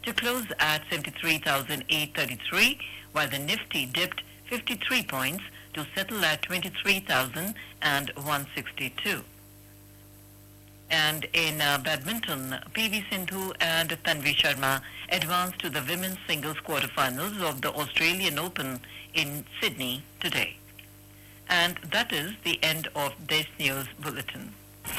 to close at 73,833, while the Nifty dipped 53 points to settle at 23,162. And in uh, badminton, PV Sindhu and Tanvi Sharma advanced to the women's singles quarterfinals of the Australian Open in Sydney today. And that is the end of this news bulletin.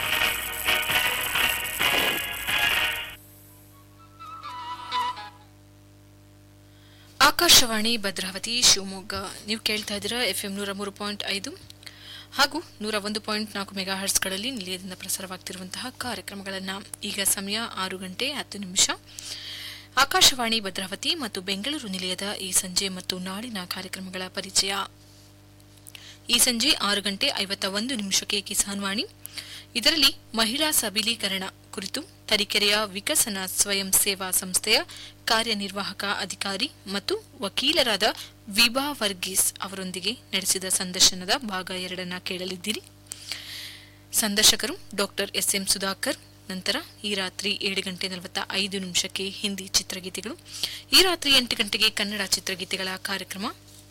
Akashvani Bhadravati Shivamogga ನೀವು ಕೇಳ್ತಾ ಇದ್ದೀರಾ F M ನೂರ ಮೂರು point ಐದು ಹಾಗೂ ನೂರ ಒಂದು point ನಾಲ್ಕು ಮೆಗಾ ಹರ್ಟ್ಸ್ಗಳಲ್ಲಿ ನಿಲಯದಿಂದ ಪ್ರಸಾರವಾಗ್ತಿರುವಂತಹ ಕಾರ್ಯಕ್ರಮಗಳನ್ನು ಈಗ ಸಮಯ ಆರು ಗಂಟೆ ಹತ್ತು ನಿಮಿಷ ಆಕಾಶವಾಣಿ ಭದ್ರಾವತಿ ಮತ್ತು ಬೆಂಗಳೂರು ನಿಲಯದ ಈ ಸಂಜೆ ಮತ್ತು ನಾಳಿನ ಕಾರ್ಯಕ್ರಮಗಳ ಪರಿಚಯ ಈ ಸಂಜೆ ಆರು ಗಂಟೆ ಐವತ್ತ ಒಂದು ನಿಮಿಷಕ್ಕೆ ಕಿಸಾನ್ ವಾಣಿ ಇದರಲ್ಲಿ ಮಹಿಳಾ ಸಬಲೀಕರಣ ಕುರಿತು ತರೀಕೆರೆಯ ವಿಕಸನ ಸ್ವಯಂ ಸೇವಾ ಸಂಸ್ಥೆಯ ಕಾರ್ಯನಿರ್ವಾಹಕ ಅಧಿಕಾರಿ ಮತ್ತು ವಕೀಲರಾದ ವಿಭಾ ವರ್ಗೀಸ್ ಅವರೊಂದಿಗೆ ನಡೆಸಿದ ಸಂದರ್ಶನದ ಭಾಗ ಎರಡನ್ನ ಕೇಳಲಿದ್ದೀರಿ ಸಂದರ್ಶಕರು ಡಾಕ್ಟರ್ ಎಸ್ ಎಂ ಸುಧಾಕರ್ ನಂತರ ಈ ರಾತ್ರಿ ಏಳು ಗಂಟೆ ನಲವತ್ತ ಐದು ನಿಮಿಷಕ್ಕೆ ಹಿಂದಿ ಚಿತ್ರಗೀತೆಗಳು ಈ ರಾತ್ರಿ ಎಂಟು ಗಂಟೆಗೆ ಕನ್ನಡ ಚಿತ್ರಗೀತೆಗಳ ಕಾರ್ಯಕ್ರಮ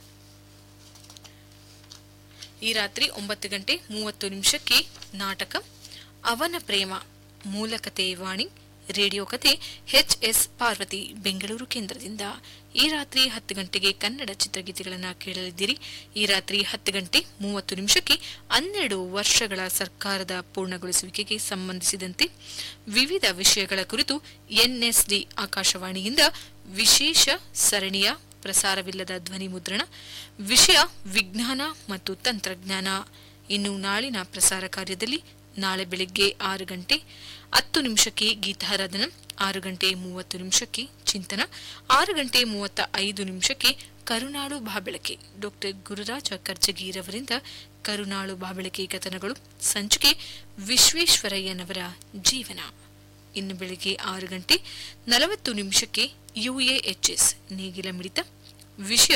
ಈ ರಾತ್ರಿ ಒಂಬತ್ತು ಗಂಟೆ ಮೂವತ್ತು ನಿಮಿಷಕ್ಕೆ ನಾಟಕ ಅವನ ಪ್ರೇಮ ಮೂಲಕತೆ ವಾಣಿ ರೇಡಿಯೋ ಕತೆ ಎಚ್ ಎಸ್ ಪಾರ್ವತಿ ಬೆಂಗಳೂರು ಕೇಂದ್ರದಿಂದ ಈ ರಾತ್ರಿ ಹತ್ತು ಗಂಟೆಗೆ ಕನ್ನಡ ಚಿತ್ರಗೀತೆಗಳನ್ನು ಕೇಳಲಿದ್ದೀರಿ ಈ ರಾತ್ರಿ ಹತ್ತು ಗಂಟೆ ಮೂವತ್ತು ನಿಮಿಷಕ್ಕೆ ಹನ್ನೆರಡು ವರ್ಷಗಳ ಸರ್ಕಾರದ ಪೂರ್ಣಗೊಳಿಸುವಿಕೆಗೆ ಸಂಬಂಧಿಸಿದಂತೆ ವಿವಿಧ ವಿಷಯಗಳ ಕುರಿತು ಎನ್ಎಸ್ಡಿ ಆಕಾಶವಾಣಿಯಿಂದ ವಿಶೇಷ ಸರಣಿಯ ಪ್ರಸಾರವಿಲ್ಲದ ಧ್ವನಿ ಮುದ್ರಣ ವಿಷಯ ವಿಜ್ಞಾನ ಮತ್ತು ತಂತ್ರಜ್ಞಾನ ಇನ್ನು ನಾಳಿನ ಪ್ರಸಾರ ಕಾರ್ಯದಲ್ಲಿ ನಾಳೆ ಬೆಳಿಗ್ಗೆ ಆರು ಗಂಟೆ ಹತ್ತು ನಿಮಿಷಕ್ಕೆ ಗೀತಾರಾಧನ ಆರು ಗಂಟೆ ಮೂವತ್ತು ನಿಮಿಷಕ್ಕೆ ಚಿಂತನ ಆರು ಗಂಟೆ ಮೂವತ್ತ ಐದು ನಿಮಿಷಕ್ಕೆ ಕರುನಾಡು ಬಾಬೆಳಕೆ ಡಾಕ್ಟರ್ ಗುರುರಾಜ ಕರ್ಜಗಿರವರಿಂದ ಕರುನಾಳು ಬಾಬೆಳಕೆ ಕಥನಗಳು ಸಂಚಿಕೆ ವಿಶ್ವೇಶ್ವರಯ್ಯನವರ ಜೀವನ ಇನ್ನು ಬೆಳಿಗ್ಗೆ ಆರು ಗಂಟೆ ನಲವತ್ತು ನಿಮಿಷಕ್ಕೆ ಯುಎಎಚ್ಎಸ್ ನೇಗಿಲ ಮಿಡಿತ ವಿಷಯ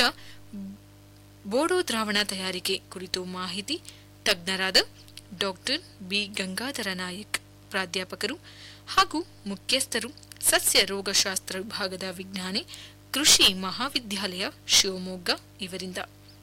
ಬೋಡೋ ದ್ರಾವಣ ತಯಾರಿಕೆ ಕುರಿತು ಮಾಹಿತಿ ತಜ್ಞರಾದ ಡಾಕ್ಟರ್ ಬಿ ಗಂಗಾಧರ ನಾಯಕ್ ಪ್ರಾಧ್ಯಾಪಕರು ಹಾಗೂ ಮುಖ್ಯಸ್ಥರು ಸಸ್ಯ ರೋಗಶಾಸ್ತ್ರ ವಿಭಾಗದ ವಿಜ್ಞಾನಿ ಕೃಷಿ ಮಹಾವಿದ್ಯಾಲಯ ಶಿವಮೊಗ್ಗ ಇವರಿಂದ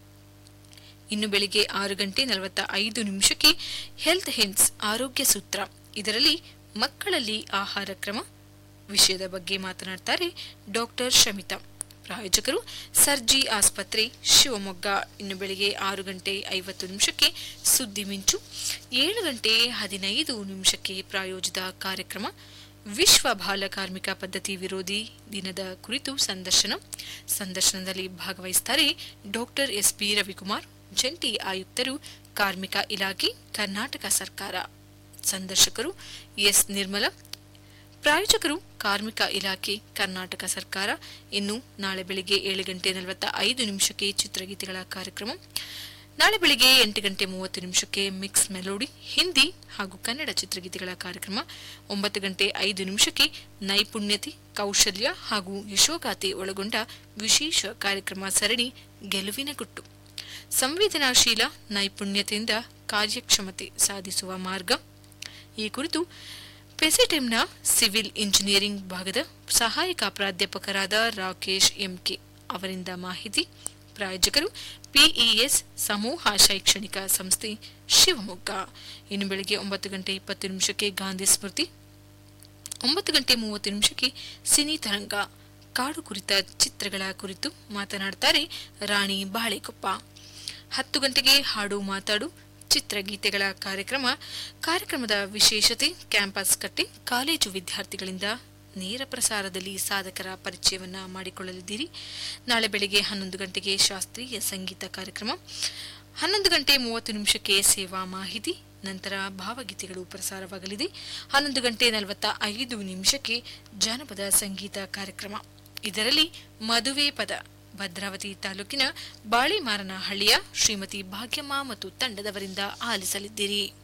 ಇನ್ನು ಬೆಳಿಗ್ಗೆ ಆರು ಗಂಟೆ ನಲವತ್ತ ಐದು ನಿಮಿಷಕ್ಕೆ ಹೆಲ್ತ್ ಹೆನ್ಸ್ ಆರೋಗ್ಯ ಸೂತ್ರ ಇದರಲ್ಲಿ ಮಕ್ಕಳಲ್ಲಿ ಆಹಾರ ಕ್ರಮ ವಿಷಯದ ಬಗ್ಗೆ ಮಾತನಾಡ್ತಾರೆ ಡಾಕ್ಟರ್ ಶಮಿತಾ ಪ್ರಾಯೋಜಕರು ಸರ್ಜಿ ಆಸ್ಪತ್ರೆ ಶಿವಮೊಗ್ಗ ಇನ್ನು ಬೆಳಿಗ್ಗೆ ಆರು ಗಂಟೆ ಐವತ್ತು ನಿಮಿಷಕ್ಕೆ ಸುದ್ದಿ ಮಿಂಚು ಏಳು ಗಂಟೆ ಹದಿನೈದು ನಿಮಿಷಕ್ಕೆ ಪ್ರಾಯೋಜಿತ ಕಾರ್ಯಕ್ರಮ ವಿಶ್ವ ಬಾಲ ಕಾರ್ಮಿಕ ಪದ್ಧತಿ ವಿರೋಧಿ ದಿನದ ಕುರಿತು ಸಂದರ್ಶನ ಸಂದರ್ಶನದಲ್ಲಿ ಭಾಗವಹಿಸುತ್ತಾರೆ ಡಾಕ್ಟರ್ ಎಸ್ ಬಿ ರವಿಕುಮಾರ್ ಜಂಟಿ ಆಯುಕ್ತರು ಕಾರ್ಮಿಕ ಇಲಾಖೆ ಕರ್ನಾಟಕ ಸರ್ಕಾರ ಸಂದರ್ಶಕರು ಎಸ್ ನಿರ್ಮಲ ಪ್ರಾಯೋಜಕರು ಕಾರ್ಮಿಕ ಇಲಾಖೆ ಕರ್ನಾಟಕ ಸರ್ಕಾರ ಇನ್ನು ನಾಳೆ ಬೆಳಿಗ್ಗೆ ಏಳು ಗಂಟೆ ನಲವತ್ತ ಐದು ನಿಮಿಷಕ್ಕೆ ಚಿತ್ರಗೀತೆಗಳ ಕಾರ್ಯಕ್ರಮ ನಾಳೆ ಬೆಳಿಗ್ಗೆ ಎಂಟು ಗಂಟೆ ಮೂವತ್ತು ನಿಮಿಷಕ್ಕೆ ಮಿಕ್ಸ್ ಮೆಲೋಡಿ ಹಿಂದಿ ಹಾಗೂ ಕನ್ನಡ ಚಿತ್ರಗೀತೆಗಳ ಕಾರ್ಯಕ್ರಮ ಒಂಬತ್ತು ಗಂಟೆ ಐದು ನಿಮಿಷಕ್ಕೆ ನೈಪುಣ್ಯತೆ ಕೌಶಲ್ಯ ಹಾಗೂ ಯಶೋಗಾಥೆ ಒಳಗೊಂಡ ವಿಶೇಷ ಕಾರ್ಯಕ್ರಮ ಸರಣಿ ಗೆಲುವಿನ ಗುಟ್ಟು ಸಂವೇದನಾಶೀಲ ನೈಪುಣ್ಯತೆಯಿಂದ ಕಾರ್ಯಕ್ಷಮತೆ ಸಾಧಿಸುವ ಮಾರ್ಗ ಈ ಕುರಿತು ಪೆಸಿಟೆಮ್ನ ಸಿವಿಲ್ ಇಂಜಿನಿಯರಿಂಗ್ ವಿಭಾಗದ ಸಹಾಯಕ ಪ್ರಾಧ್ಯಾಪಕರಾದ ರಾಕೇಶ್ ಎಂಕೆ ಅವರಿಂದ ಮಾಹಿತಿ ಪ್ರಾಯೋಜಕರು ಪಿಇಎಸ್ ಸಮೂಹ ಶೈಕ್ಷಣಿಕ ಸಂಸ್ಥೆ ಶಿವಮೊಗ್ಗ ಇನ್ನು ಬೆಳಗ್ಗೆ ಒಂಬತ್ತು ಗಂಟೆ ಇಪ್ಪತ್ತು ನಿಮಿಷಕ್ಕೆ ಗಾಂಧಿ ಸ್ಮೃತಿ ಒಂಬತ್ತು ಗಂಟೆ ಮೂವತ್ತು ನಿಮಿಷಕ್ಕೆ ಸಿನಿ ತರಂಗ ಕಾಡು ಕುರಿತ ಚಿತ್ರಗಳ ಕುರಿತು ಮಾತನಾಡ್ತಾರೆ ರಾಣಿ ಬಾಳೆಕೊಪ್ಪ ಹತ್ತು ಗಂಟೆಗೆ ಹಾಡು ಮಾತಾಡು ಚಿತ್ರಗೀತೆಗಳ ಕಾರ್ಯಕ್ರಮ ಕಾರ್ಯಕ್ರಮದ ವಿಶೇಷತೆ ಕ್ಯಾಂಪಸ್ ಕಟ್ಟೆ ಕಾಲೇಜು ವಿದ್ಯಾರ್ಥಿಗಳಿಂದ ನೇರ ಪ್ರಸಾರದಲ್ಲಿ ಸಾಧಕರ ಪರಿಚಯವನ್ನ ಮಾಡಿಕೊಳ್ಳಲಿದ್ದೀರಿ ನಾಳೆ ಬೆಳಿಗ್ಗೆ ಹನ್ನೊಂದು ಗಂಟೆಗೆ ಶಾಸ್ತ್ರೀಯ ಸಂಗೀತ ಕಾರ್ಯಕ್ರಮ ಹನ್ನೊಂದು ಗಂಟೆ ಮೂವತ್ತು ನಿಮಿಷಕ್ಕೆ ಸೇವಾ ಮಾಹಿತಿ ನಂತರ ಭಾವಗೀತೆಗಳು ಪ್ರಸಾರವಾಗಲಿದೆ ಹನ್ನೊಂದು ಗಂಟೆ ನಲವತ್ತ ಐದು ನಿಮಿಷಕ್ಕೆ ಜಾನಪದ ಸಂಗೀತ ಕಾರ್ಯಕ್ರಮ ಇದರಲ್ಲಿ ಮದುವೆ ಪದ ಭದ್ರಾವತಿ ತಾಲೂಕಿನ ಬಾಳಿಮಾರನಹಳ್ಳಿಯ ಶ್ರೀಮತಿ ಭಾಗ್ಯಮ್ಮ ಮತ್ತು ತಂಡದವರಿಂದ ಆಲಿಸಲಿದ್ದೀರಿ